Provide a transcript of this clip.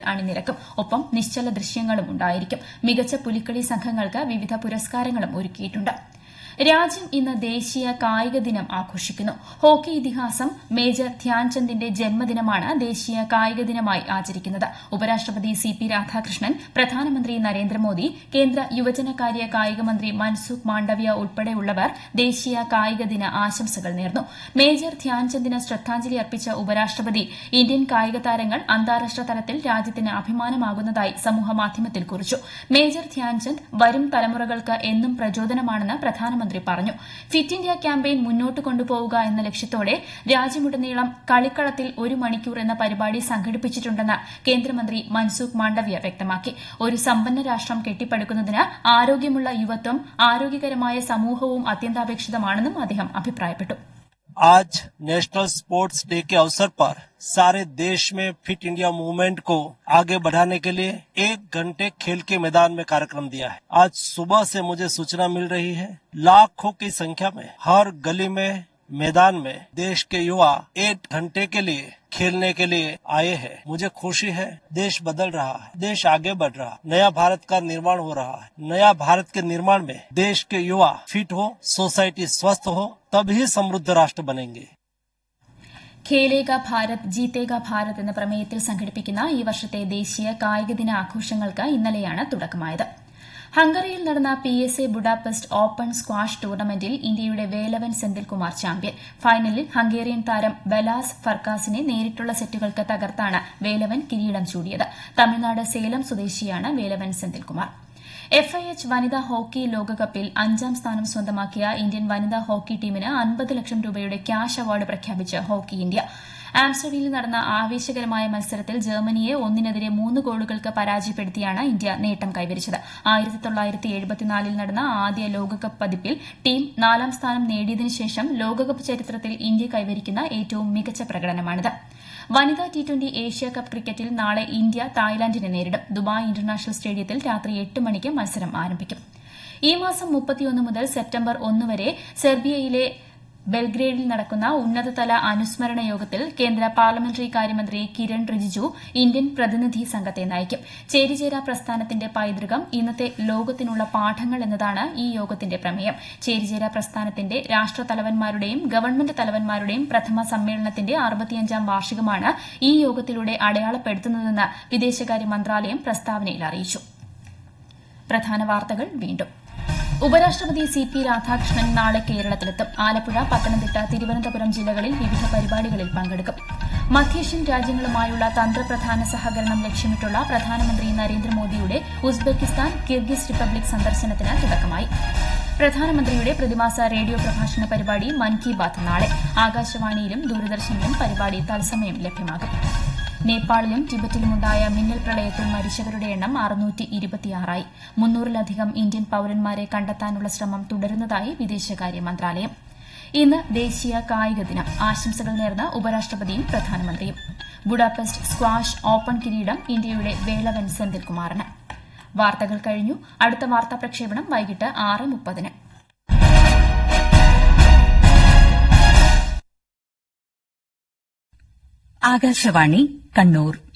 അണിനിരക്കും ഒപ്പം നിശ്ചല ദൃശ്യങ്ങളും ഉണ്ടായിരിക്കും മികച്ച പുലിക്കളി സംഘങ്ങൾക്ക് വിവിധ പുരസ്കാരങ്ങളും ഒരുക്കിയിട്ടുണ്ട് രാജ്യം ഇന്ന് ദേശീയ കായിക ദിനം ആഘോഷിക്കുന്നു ഹോക്കി ഇതിഹാസം മേജർ ധ്യാൻചന്ദിന്റെ ജന്മദിനമാണ് ദേശീയ കായിക ദിനമായി ആചരിക്കുന്നത് ഉപരാഷ്ട്രപതി സി പി രാധാകൃഷ്ണൻ പ്രധാനമന്ത്രി നരേന്ദ്രമോദി കേന്ദ്ര യുവജനകാര്യ കായിക മന്ത്രി മൻസുഖ് മാണ്ഡവ്യ ഉൾപ്പെടെയുള്ളവർ ദേശീയ കായിക ദിന ആശംസകൾ നേർന്നു മേജർ ധ്യാൻചന്ദിന് ശ്രദ്ധാഞ്ജലി അർപ്പിച്ച ഉപരാഷ്ട്രപതി ഇന്ത്യൻ കായിക താരങ്ങൾ അന്താരാഷ്ട്ര തലത്തിൽ രാജ്യത്തിന് അഭിമാനമാകുന്നതായി സമൂഹമാധ്യമത്തിൽ കുറിച്ചു മേജർ ധ്യാൻചന്ദ് വരും തലമുറകൾക്ക് എന്നും പ്രചോദനമാണെന്ന് പ്രധാനമന്ത്രി പറഞ്ഞു ഫിറ്റ് ഇന്ത്യ ക്യാമ്പയിൻ മുന്നോട്ട് കൊണ്ടുപോവുക എന്ന ലക്ഷ്യത്തോടെ രാജ്യമുടനീളം കളിക്കളത്തിൽ ഒരു മണിക്കൂർ എന്ന പരിപാടി സംഘടിപ്പിച്ചിട്ടുണ്ടെന്ന് കേന്ദ്രമന്ത്രി മൻസുഖ് മാണ്ഡവ്യ വ്യക്തമാക്കി ഒരു സമ്പന്ന രാഷ്ട്രം കെട്ടിപ്പടുക്കുന്നതിന് ആരോഗ്യമുള്ള യുവത്വം ആരോഗ്യകരമായ സമൂഹവും അത്യന്താപേക്ഷിതമാണെന്നും അദ്ദേഹം അഭിപ്രായപ്പെട്ടു आज नेशनल स्पोर्ट्स डे के अवसर पर सारे देश में फिट इंडिया मूवमेंट को आगे बढ़ाने के लिए एक घंटे खेल के मैदान में कार्यक्रम दिया है आज सुबह से मुझे सूचना मिल रही है लाखों की संख्या में हर गली में मैदान में देश के युवा एक घंटे के लिए खेलने के लिए आए हैं मुझे खुशी है देश बदल रहा है देश आगे बढ़ रहा है नया भारत का निर्माण हो रहा है नया भारत के निर्माण में देश के युवा फिट हो सोसाइटी स्वस्थ हो तभी समृद्ध राष्ट्र बनेंगे ഖേലേഗ ഭാരത് ജീതേഗ ഭാരത് എന്ന പ്രമേയത്തിൽ സംഘടിപ്പിക്കുന്ന ഈ വർഷത്തെ ദേശീയ കായിക ദിന ആഘോഷങ്ങൾക്ക് ഇന്നലെയാണ് തുടക്കമായത് ഹംഗറിയിൽ നടന്ന P S A Budapest open squash ടൂർണമെന്റിൽ ഇന്ത്യയുടെ വേലവൻ സെന്തിൽകുമാർ ചാമ്പ്യൻ ഫൈനലിൽ ഹംഗേറിയൻ താരം ബലാസ് ഫർക്കാസിനെ നേരിട്ടുള്ള സെറ്റുകൾക്ക് തകർത്താണ് വേലവൻ കിരീടം ചൂടിയത് തമിഴ്നാട് സേലം സ്വദേശിയാണ് Velavan Senthilkumar F I H വനിതാ ഹോക്കി ലോകകപ്പിൽ അഞ്ചാം സ്ഥാനം സ്വന്തമാക്കിയ ഇന്ത്യൻ വനിതാ ഹോക്കി ടീമിന് അൻപത് ലക്ഷം രൂപയുടെ ക്യാഷ് അവാർഡ് പ്രഖ്യാപിച്ച് ഹോക്കി ഇന്ത്യ ആംസ്റ്റർഡീനിൽ നടന്ന ആവേശകരമായ മത്സരത്തിൽ ജർമ്മനിയെ ഒന്നിനെതിരെ മൂന്ന് ഗോളുകൾക്ക് പരാജയപ്പെടുത്തിയാണ് ഇന്ത്യ നേട്ടം കൈവരിച്ചത് ആയിരത്തി തൊള്ളായിരത്തി എഴുപത്തിനാലിൽ നടന്ന ആദ്യ ലോകകപ്പ് പതിപ്പിൽ ടീം നാലാം സ്ഥാനം നേടിയതിനു ശേഷം ലോകകപ്പ് ചരിത്രത്തിൽ ഇന്ത്യ കൈവരിക്കുന്ന ഏറ്റവും മികച്ച പ്രകടനമാണിത് വനിതാ ടി ട്വന്റി ഏഷ്യ കപ്പ് ക്രിക്കറ്റിൽ നാളെ ഇന്ത്യ തായ്ലാന്റിനെ നേരിടും ദുബായ് ഇന്റർനാഷണൽ സ്റ്റേഡിയത്തിൽ രാത്രി എട്ട് മണിക്ക് മത്സരം ആരംഭിക്കും ഈ മാസം മുപ്പത്തിയൊന്ന് മുതൽ സെപ്റ്റംബർ ഒന്ന് വരെ സെർബിയയിലെ ബെൽഗ്രേഡിൽ നടക്കുന്ന ഉന്നതതല അനുസ്മരണ യോഗത്തിൽ കേന്ദ്ര പാർലമെന്ററി കാര്യമന്ത്രി കിരൺ റിജിജു ഇന്ത്യൻ പ്രതിനിധി സംഘത്തെ നയിക്കും ചേരിചേരാ പ്രസ്ഥാനത്തിന്റെ പൈതൃകം ഇന്നത്തെ ലോകത്തിനുള്ള പാഠങ്ങൾ എന്നതാണ് ഈ യോഗത്തിന്റെ പ്രമേയം ചേരിചേരാ പ്രസ്ഥാനത്തിന്റെ രാഷ്ട്രതലവന്മാരുടെയും ഗവൺമെന്റ് തലവന്മാരുടെയും പ്രഥമ സമ്മേളനത്തിന്റെ അറുപത്തിയഞ്ചാം വാർഷികമാണ് ഈ യോഗത്തിലൂടെ അടയാളപ്പെടുത്തുന്നതെന്ന് വിദേശകാര്യ മന്ത്രാലയം പ്രസ്താവനയിൽ അറിയിച്ചു പ്രധാന വാർത്തകൾ വീണ്ടും ഉപരാഷ്ട്രപതി സി പി രാധാകൃഷ്ണൻ നാളെ കേരളത്തിലെത്തും ആലപ്പുഴ പത്തനംതിട്ട തിരുവനന്തപുരം ജില്ലകളിൽ വിവിധ പരിപാടികളിൽ പങ്കെടുക്കും മധ്യേഷ്യൻ രാജ്യങ്ങളുമായുള്ള തന്ത്രപ്രധാന സഹകരണം ലക്ഷ്യമിട്ടുള്ള പ്രധാനമന്ത്രി നരേന്ദ്രമോദിയുടെ ഉസ്ബെക്കിസ്ഥാൻ കിർഗിസ് റിപ്പബ്ലിക് സന്ദർശനത്തിന് തുടക്കമായി പ്രധാനമന്ത്രിയുടെ പ്രതിമാസ റേഡിയോ പ്രഭാഷണ പരിപാടി മൻ കി ബാത്ത് നാളെ ആകാശവാണിയിലും ദൂരദർശനിലും പരിപാടി തത്സമയം ലഭ്യമാകും നേപ്പാളിലും ടിബറ്റിലുമുണ്ടായ മിന്നൽ പ്രളയത്തിൽ മരിച്ചവരുടെ എണ്ണം അറുന്നൂറ്റി ഇരുപത്തിയാറായി മുന്നൂറിലധികം ഇന്ത്യൻ പൌരന്മാരെ കണ്ടെത്താനുള്ള ശ്രമം തുടരുന്നതായി വിദേശകാര്യ മന്ത്രാലയം ഇന്ന് ദേശീയ കായിക ദിനം ആശംസകൾ നേർന്ന ഉപരാഷ്ട്രപതിയും പ്രധാനമന്ത്രിയും ബുഡാപെസ്റ്റ് സ്ക്വാഷ് ഓപ്പൺ കിരീടം ഇന്ത്യയുടെ വേളവൻ സെന്തിൽകുമാറിന് വാർത്തകൾ കഴിഞ്ഞു അടുത്ത വാർത്താ പ്രക്ഷേപണം വൈകിട്ട് ആറ് മുപ്പതിന് ആകാശവാണി കണ്ണൂർ